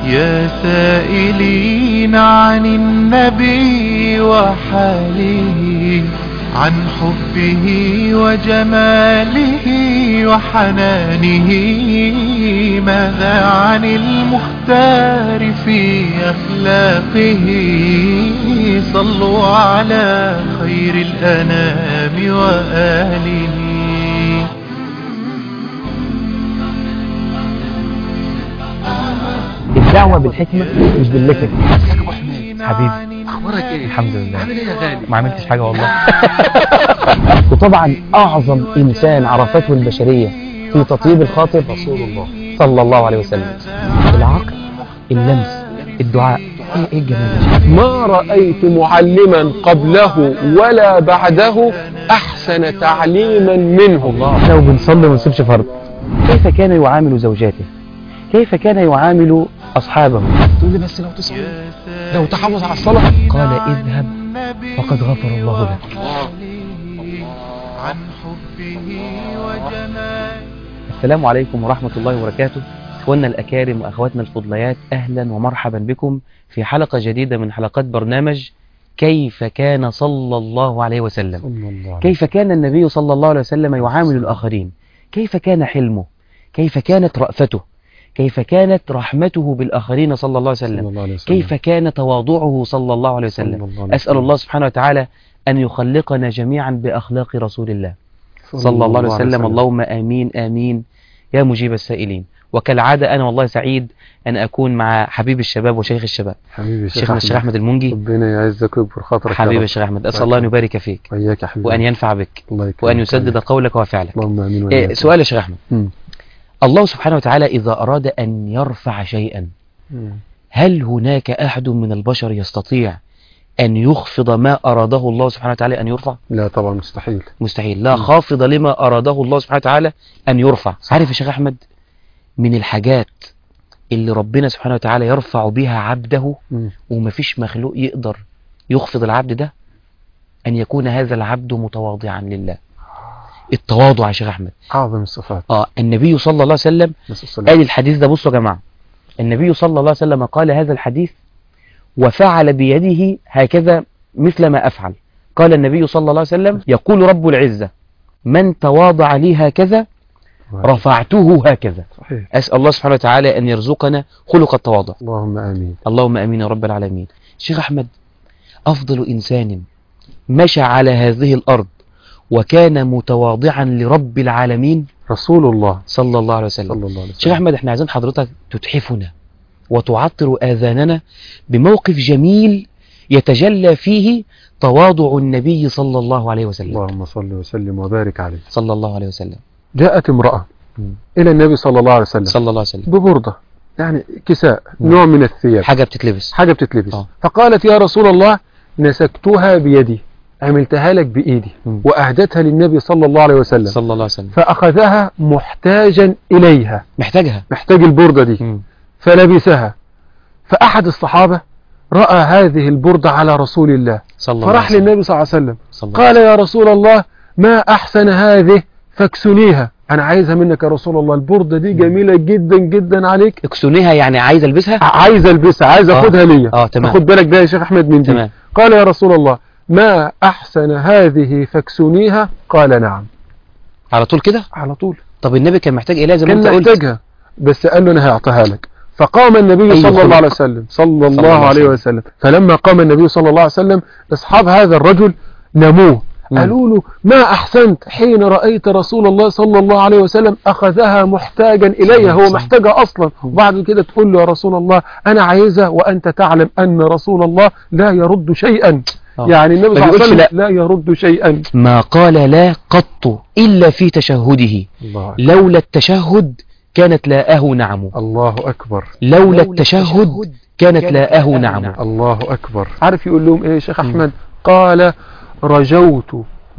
يا سائلين عن النبي وحاله عن حبه وجماله وحنانه ماذا عن المختار في أخلاقه صلوا على خير الأنام وآله الدعوة بالحكمة مش باللكة ازيك يا ابو حميد حبيبي اخبارك ايه الحمد لله عامل ايه يا غالي ما عملتش حاجة والله وطبعا أعظم إنسان عرفته البشرية في تطيب الخاطر رسول الله صلى الله عليه وسلم العقل اللمس الدعاء ايه ايه الجمال ده ما رأيت معلما قبله ولا بعده أحسن تعليما منه احنا وبنصلي وما نسيبش فرض كيف كان يعامل زوجاته كيف كان يعامل أصحابه تقول لي بس لو تصلي لو تحافظ على الصلاه قال اذهب فقد غفر الله لك عن حبه وجماله السلام عليكم ورحمة الله وبركاته إخواننا الأكارم وأخواتنا الفضليات أهلا ومرحبا بكم في حلقة جديدة من حلقات برنامج كيف كان صلى الله عليه وسلم صلى الله عليه كيف كان النبي صلى الله عليه وسلم يعامل الآخرين كيف كان حلمه كيف كانت رأفته كيف كانت رحمته بالآخرين صلى الله عليه صلى وسلم الله عليه وسلم كيف كان تواضعه صلى الله عليه صلى وسلم الله عليه أسأل وسلم. الله سبحانه وتعالى أن يخلقنا جميعا بأخلاق رسول الله صلى الله عليه وسلم اللهم آمين آمين يا مجيب السائلين وكالعادة أنا والله سعيد أن أكون مع حبيب الشباب وشيخ الشباب حبيبي شيخنا الشيخ أحمد المنجي ربنا يعزك ويكبر خاطرك يا حبيبي رب. الشيخ أحمد أسأل الله أن يبارك فيك وإياك يا حبيبي وأن ينفع بك الله يكرمك وأن يسدد قولك وفعلك اللهم آمين إيه، وإياك. سؤال يا شيخ أحمد مم. الله سبحانه وتعالى إذا أراد أن يرفع شيئا مم. هل هناك أحد من البشر يستطيع أن يخفض ما أراده الله سبحانه وتعالى أن يرفع لا طبعا مستحيل مستحيل لا خافض لما أراده الله سبحانه وتعالى أن يرفع عارف يا شيخ أحمد من الحاجات اللي ربنا سبحانه وتعالى يرفع بها عبده مم. ومفيش مخلوق يقدر يخفض العبد ده أن يكون هذا العبد متواضعا لله التواضع يا شيخ أحمد أعظم الصفات آه النبي صلى الله عليه وسلم نسأل الله قال الحديث ده بصوا يا جماعة النبي صلى الله عليه وسلم قال هذا الحديث وفعل بيده هكذا مثل ما أفعل قال النبي صلى الله عليه وسلم يقول رب العزة من تواضع لي هكذا رفعته هكذا صحيح أسأل الله سبحانه وتعالى أن يرزقنا خلق التواضع اللهم آمين اللهم أمين يا رب العالمين شيخ أحمد أفضل إنسان مشى على هذه الأرض وكان متواضعا لرب العالمين رسول الله صلى الله عليه وسلم صلى الله عليه شيخ وسلم أحمد احنا عايزين حضرتك تتحفنا وتعطر آذاننا بموقف جميل يتجلى فيه تواضع النبي صلى الله عليه وسلم اللهم صل وسلم وبارك عليه صلى الله عليه وسلم جاءت امرأة مم. إلى النبي صلى الله عليه وسلم صلى الله عليه وسلم ببردة يعني كساء مم. نوع من الثياب حاجة بتتلبس حاجة بتتلبس آه. فقالت يا رسول الله نسكتها بيدي عملتها لك بإيدي مم. وأهدتها للنبي صلى الله عليه وسلم صلى الله عليه وسلم فأخذها محتاجا إليها محتاجها محتاج البردة دي مم. فلبسها فأحد الصحابة رأى هذه البردة على رسول الله صلى الله فراح عليه وسلم للنبي صلى الله عليه وسلم صلى الله عليه قال يا رسول الله ما أحسن هذه فاكسنيها أنا عايزها منك يا رسول الله البردة دي جميلة جدا جدا عليك اكسونيها يعني عايز البسها عايز البسها عايز آه. اخدها ليا اه تمام خد بالك بقى يا شيخ احمد من دي تمام قال يا رسول الله ما احسن هذه فاكسنيها قال نعم على طول كده على طول طب النبي كان محتاج إليها زي ما كان انت قلت محتاجها بس قال له انا هعطيها لك فقام النبي أي صلى خلق. الله عليه وسلم صلى الله الله عليه عليه وسلم فلما قام النبي صلى الله عليه وسلم اصحاب هذا الرجل نموه مم. قالوا له ما احسنت حين رايت رسول الله صلى الله عليه وسلم اخذها محتاجا اليها هو صح. محتاجها اصلا وبعد كده تقول له يا رسول الله انا عايزها وانت تعلم ان رسول الله لا يرد شيئا آه. يعني النبي ما صلى الله عليه بيقولش وسلم لا يرد شيئا ما قال لا قط إلا في تشهده الله لولا التشهد كانت لاءه نعم الله اكبر لولا التشهد كانت لاءه نعم الله أكبر عارف يقول لهم إيه يا شيخ أحمد قال رجوت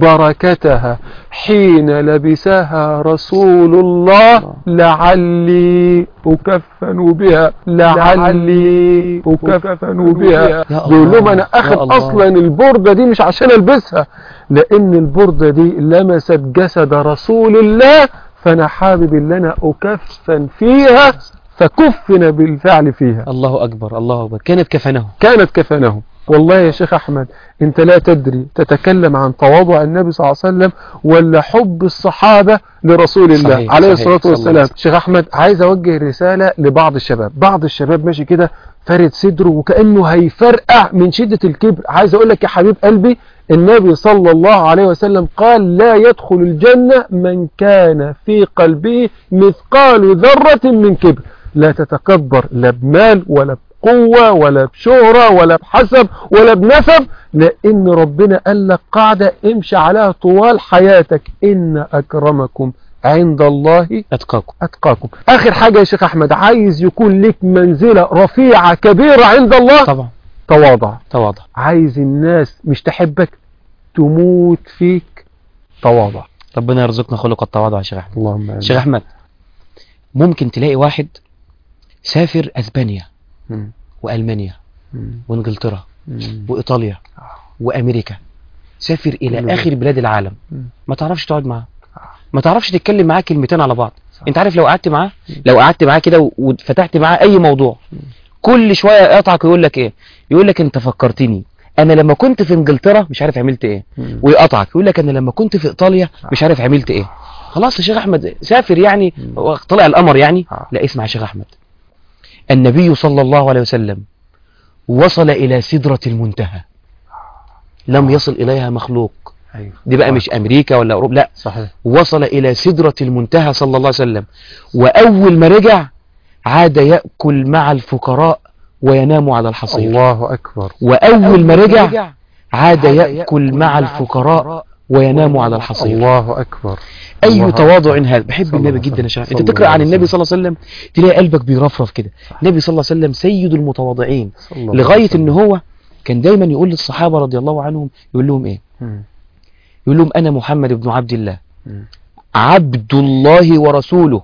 بركتها حين لبسها رسول الله لعلي أكفن بها لعلي أكفن بها يا بيقول لهم أنا يا أخذ الله. أصلا البردة دي مش عشان ألبسها لأن البردة دي لمست جسد رسول الله فأنا حابب إن أنا أكفن فيها فكفن بالفعل فيها الله أكبر الله أكبر كانت كفنه كانت كفنه والله يا شيخ أحمد أنت لا تدري تتكلم عن تواضع النبي صلى الله عليه وسلم ولا حب الصحابة لرسول الله صحيح، عليه صحيح، الصلاة صلى الله عليه والسلام شيخ أحمد عايز أوجه رسالة لبعض الشباب بعض الشباب ماشي كده فارد صدره وكأنه هيفرقع من شدة الكبر عايز أقول لك يا حبيب قلبي النبي صلى الله عليه وسلم قال لا يدخل الجنة من كان في قلبه مثقال ذرة من كبر لا تتكبر لا بمال ولا بقوة ولا بشهرة ولا بحسب ولا بنسب لأن ربنا قال لك قاعدة امشي عليها طوال حياتك إن أكرمكم عند الله أتقاكم أتقاكم آخر حاجة يا شيخ أحمد عايز يكون لك منزلة رفيعة كبيرة عند الله طبعا تواضع تواضع عايز الناس مش تحبك تموت فيك تواضع ربنا يرزقنا خلق التواضع يا شيخ أحمد اللهم آمين شيخ أحمد ممكن تلاقي واحد سافر أسبانيا مم. وألمانيا مم. وإنجلترا مم. وإيطاليا وأمريكا سافر كل إلى ده. آخر بلاد العالم مم. ما تعرفش تقعد معاه ما تعرفش تتكلم معاه كلمتين على بعض صح. انت عارف لو قعدت معاه لو قعدت معاه كده و- وفتحت معاه اي موضوع كل شويه يقطعك ويقول لك ايه يقول لك انت فكرتني انا لما كنت في انجلترا مش عارف عملت ايه مم. ويقطعك يقول لك انا لما كنت في ايطاليا مش عارف عملت ايه خلاص يا شيخ احمد سافر يعني طلع القمر يعني آه. لا اسمع يا شيخ احمد النبي صلى الله عليه وسلم وصل الى سدرة المنتهى لم يصل اليها مخلوق أيوه. دي بقى مش امريكا ولا اوروبا لا صحيح وصل إلى سدرة المنتهى صلى الله عليه وسلم وأول ما رجع عاد يأكل مع الفقراء وينام على الحصير الله أكبر وأول ما رجع عاد يأكل مع الفقراء وينام على الحصير الله أكبر أي الله تواضع أكبر. هذا بحب صلى النبي الله جدا يا عليه شباب وسلم. أنت صلى تقرأ الله عن عليه النبي صلى الله عليه وسلم تلاقي قلبك بيرفرف كده النبي صلى الله عليه وسلم سيد المتواضعين صلى الله عليه لغاية وسلم. ان هو كان دايما يقول للصحابة رضي الله عنهم يقول لهم ايه مم. يقول لهم انا محمد بن عبد الله مم. عبد الله ورسوله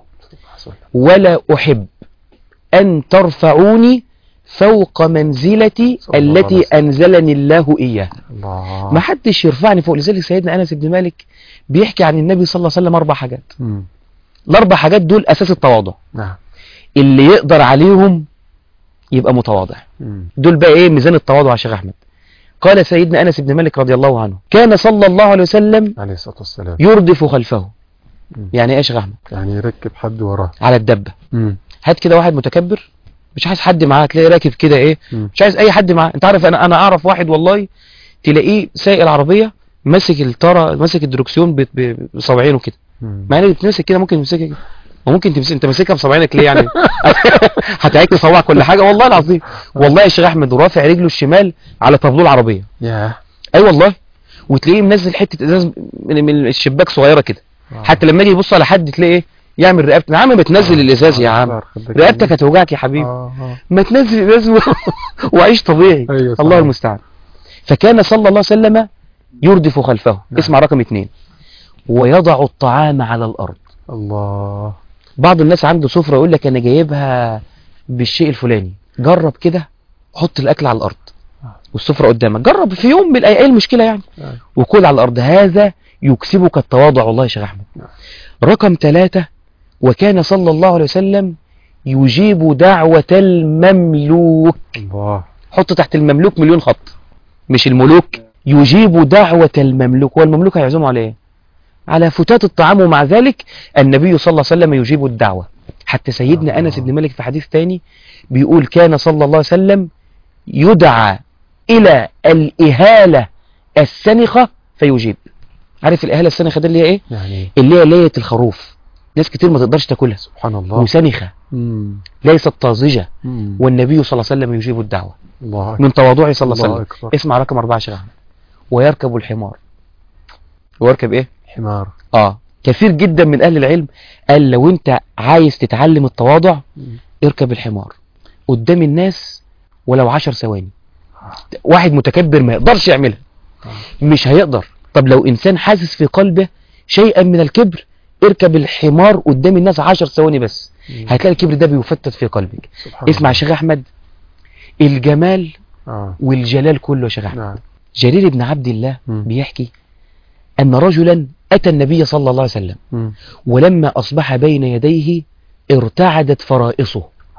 ولا أحب أن ترفعوني فوق منزلتي صلى الله عليه التي وسلم. أنزلني الله إياه الله ما حدش يرفعني فوق لذلك سيدنا أنس بن مالك بيحكي عن النبي صلى الله عليه وسلم أربع حاجات مم. الأربع حاجات دول أساس التواضع نعم اللي يقدر عليهم يبقى متواضع مم. دول بقى إيه ميزان التواضع يا شيخ أحمد قال سيدنا أنس بن مالك رضي الله عنه كان صلى الله عليه وسلم عليه الصلاة والسلام يردف خلفه مم. يعني إيه يا شيخ أحمد يعني يركب حد وراه على الدبة مم. هات كده واحد متكبر مش عايز حد معاه تلاقيه راكب كده ايه مم. مش عايز اي حد معاه انت عارف انا انا اعرف واحد والله تلاقيه سايق العربيه ماسك الطاره ماسك الدركسيون ب- ب- بصابعينه كده مم. مع ان بتمسك كده ممكن تمسكها كده وممكن تمسك انت ماسكها بصابعينك ليه يعني هتعيك صوابعك كل حاجه والله العظيم والله يا شيخ احمد رافع رجله الشمال على طابلوه العربيه ياه اي والله وتلاقيه منزل حته ازاز من, من الشباك صغيره كده آه. حتى لما يجي يبص على حد تلاقيه ايه يعمل رقبته يا عم بتنزل الازاز يا عم رقبتك هتوجعك يا حبيبي آه آه. ما تنزل الازاز و- وعيش طبيعي أيوة صحيح. الله المستعان فكان صلى الله عليه وسلم يردف خلفه نعم. اسمع رقم اثنين ويضع الطعام على الارض الله بعض الناس عنده سفرة يقول لك انا جايبها بالشيء الفلاني جرب كده حط الاكل على الارض آه. والسفرة قدامك جرب في يوم من الايام ايه المشكلة يعني آه. وكل على الارض هذا يكسبك التواضع والله يا شيخ احمد نعم. رقم ثلاثة وكان صلى الله عليه وسلم يجيب دعوة المملوك الله حط تحت المملوك مليون خط مش الملوك يجيب دعوة المملوك والمملوك هيعزمه على ايه على فتات الطعام ومع ذلك النبي صلى الله عليه وسلم يجيب الدعوة حتى سيدنا آه. أنس بن مالك في حديث تاني بيقول كان صلى الله عليه وسلم يدعى إلى الإهالة السنخة فيجيب عارف الإهالة السنخة دي اللي هي إيه؟ يعني اللي هي لية الخروف ناس كتير ما تقدرش تاكلها سبحان الله وسنخة مم. ليست طازجة مم. والنبي صلى الله عليه وسلم يجيب الدعوة الله أكبر من تواضعه صلى الله عليه الله وسلم أكبر اسمع رقم أربعة يا شيخ أحمد ويركب الحمار ويركب إيه؟ حمار آه كثير جدا من أهل العلم قال لو أنت عايز تتعلم التواضع مم. اركب الحمار قدام الناس ولو عشر ثواني واحد متكبر ما يقدرش يعملها مش هيقدر طب لو إنسان حاسس في قلبه شيئا من الكبر اركب الحمار قدام الناس عشر ثواني بس مم. هتلاقي الكبر ده بيفتت في قلبك سبحان اسمع يا شيخ أحمد الجمال آه. والجلال كله يا شيخ أحمد نعم جرير بن عبد الله مم. بيحكي أن رجلا أتى النبي صلى الله عليه وسلم مم. ولما أصبح بين يديه ارتعدت فرائصه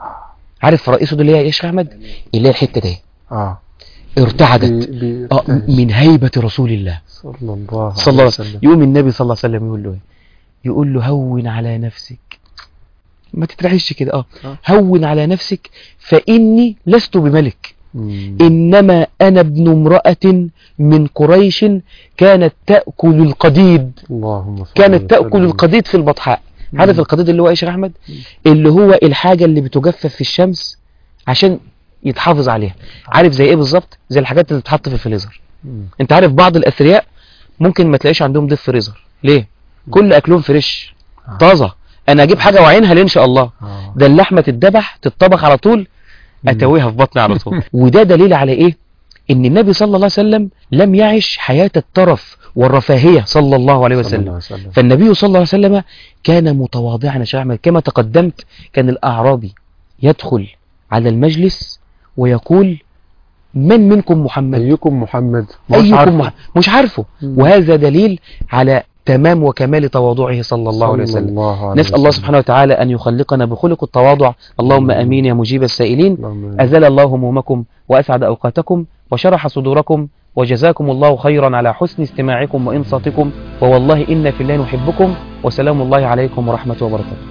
عارف رئيسه ده اللي هي ايه يا شيخ احمد اللي هي الحته دي اه ارتعدت بي- آه بيرتعش. من هيبه رسول الله صلى الله صلى الله عليه عليه وسلم وسلم يقوم النبي صلى الله عليه وسلم يقول له ايه يقول له هون على نفسك ما تترعش كده اه آه. هون على نفسك فاني لست بملك مم. انما انا ابن امراه من قريش كانت تاكل القديد اللهم صل كانت تاكل وسلم. القديد في البطحاء عارف مم. القديد اللي هو ايه يا شيخ احمد اللي هو الحاجه اللي بتجفف في الشمس عشان يتحافظ عليها عارف زي ايه بالظبط زي الحاجات اللي بتتحط في الفريزر مم. انت عارف بعض الاثرياء ممكن ما تلاقيش عندهم ديب فريزر ليه كل اكلهم فريش آه. طازه انا اجيب حاجه واعينها ليه ان شاء الله آه. ده اللحمه تتذبح تتطبخ على طول مم. اتويها في بطني على طول وده دليل على ايه ان النبي صلى الله عليه وسلم لم يعش حياه الترف والرفاهيه صلى الله عليه صلى الله وسلم عليه وسلم فالنبي صلى الله عليه وسلم كان متواضعا يا شيخ احمد كما تقدمت كان الاعرابي يدخل على المجلس ويقول من منكم محمد أيكم محمد مش ايكم عارفه. محمد مش عارفه مم. وهذا دليل على تمام وكمال تواضعه صلى الله عليه صلى وسلم الله عليه نسأل الله وسلم. سبحانه وتعالى أن يخلقنا بخلق التواضع اللهم اللهم أمين يا مجيب السائلين اللهم آمين. أزال الله همومكم وأسعد أوقاتكم وشرح صدوركم وجزاكم الله خيرا على حسن استماعكم وإنصاتكم ووالله إن في الله نحبكم وسلام الله عليكم ورحمة وبركاته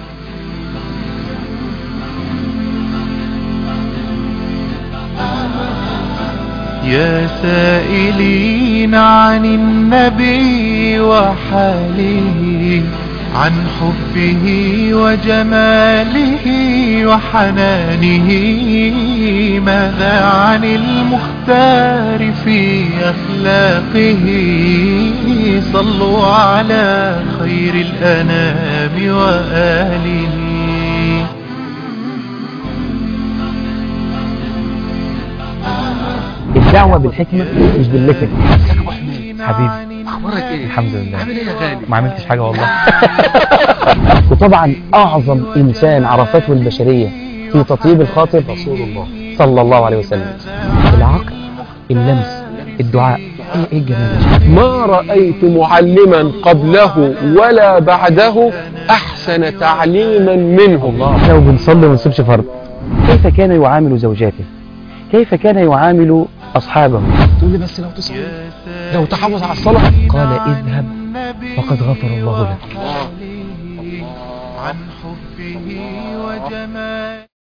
يا سائلين عن النبي وحاله عن حبه وجماله وحنانه ماذا عن المختار في أخلاقه صلوا على خير الأنام وآله الدعوة بالحكمة مش باللكة حبيبي اخبارك ايه الحمد لله عامل ايه يا غالي ما عملتش حاجة والله وطبعا أعظم إنسان عرفته البشرية في تطيب الخاطر رسول الله صلى الله عليه وسلم العقل اللمس الدعاء ايه ايه الجمال ده؟ ما رأيت معلما قبله ولا بعده أحسن تعليما منه احنا وبنصلي وما نسيبش فرض كيف كان يعامل زوجاته كيف كان يعامل أصحابه تقول لي بس لو تصلي لو تحافظ على الصلاة قال اذهب فقد غفر الله لك عن حبه وجماله